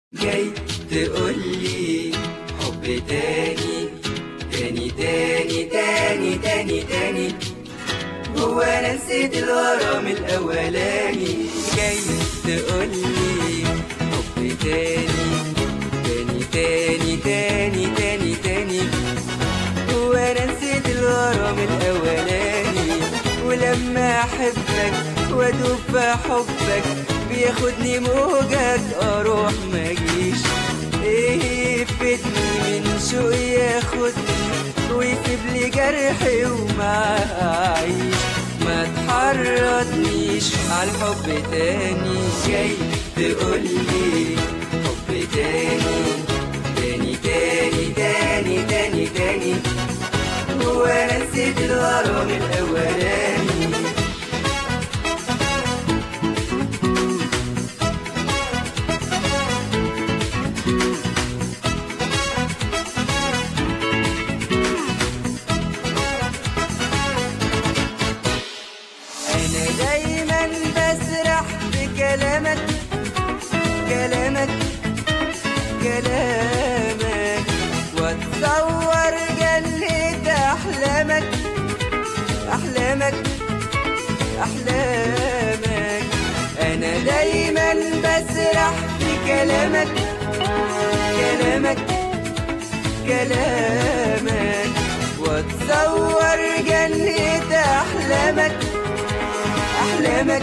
جاي تقولي حب تاني تاني تاني تاني تاني تاني هو انا نسيت الغرام الاولاني جاي تقولي حب تاني تاني تاني تاني تاني تاني هو انا نسيت الغرام الاولاني ولما احبك وادوب في حبك بياخدني موجك اروح ماجيش ايه يفيدني من شوق ياخدني ويسيب لي جرحي ومعاه اعيش ما تحرضنيش على الحب تاني جاي تقولي حب تاني تاني تاني تاني تاني تاني هو انا نسيت الغرام الاولاني أنا دايما بسرح بكلامك كلامك كلامك واتصور جنة أحلامك أحلامك أحلامك أنا دايما بسرح بكلامك كلامك كلامك واتصور جنة أحلامك أحلامك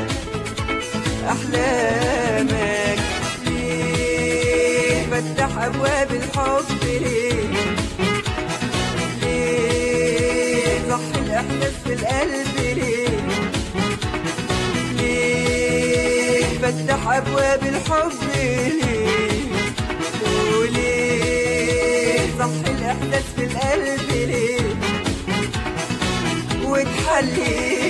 أحلامك ليه فتح أبواب الحب ليه ليه صح الإحساس في القلب ليه ليه فتح أبواب الحب ليه وليه صح الإحساس في القلب ليه وتحلي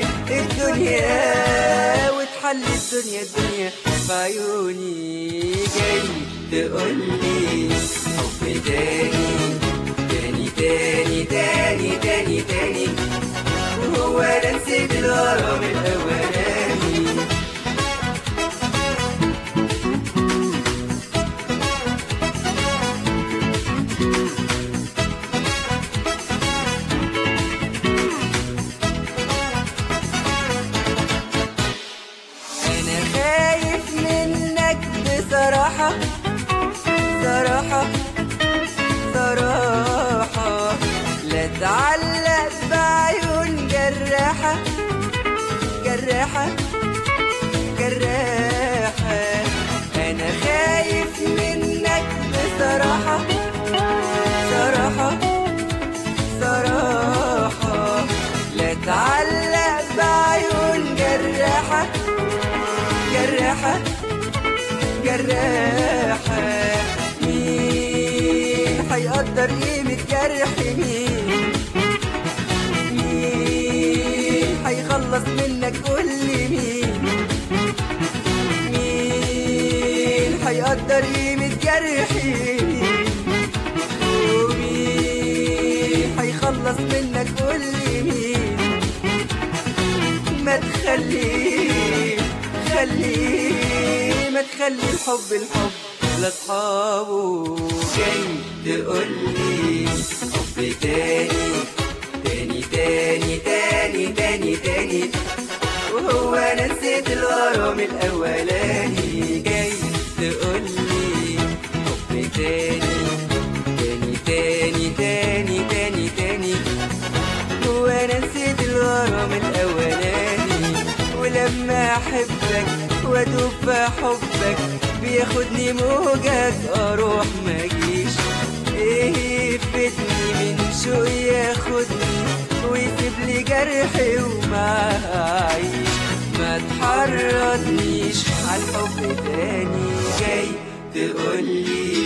الدنيا وتحلي الدنيا الدنيا بعيوني جاي تقولي حب تاني تاني تاني تاني تاني تاني وهو انا نسيت الغرام الاولاني انا خايف منك بصراحة صراحة صراحة لا تعلق بعيون جراحة جراحة جراحة انا خايف منك بصراحة صراحة صراحة لا تعلق بعيون جراحة جراحة جراحة مين هيقدر قيمة جرح مين مين هيخلص منك قول لي مين مين هيقدر قيمة جرحي مين ومين هيخلص منك قول لي مين ما تخليه خليه ما تخلي الحب الحب لاصحابه جاي تقولي حب تاني تاني تاني تاني تاني تاني وهو انا نسيت الغرام الاولاني جاي تقولي حب تاني تاني تاني تاني تاني تاني هو انا نسيت الغرام الاولاني ولما احبك وادوب في حبك بياخدني موجك اروح ماجيش ايه يفيدني من شوق ياخدني ويسيب لي جرحي ومعاه اعيش ما تحرضنيش على الحب تاني جاي تقولي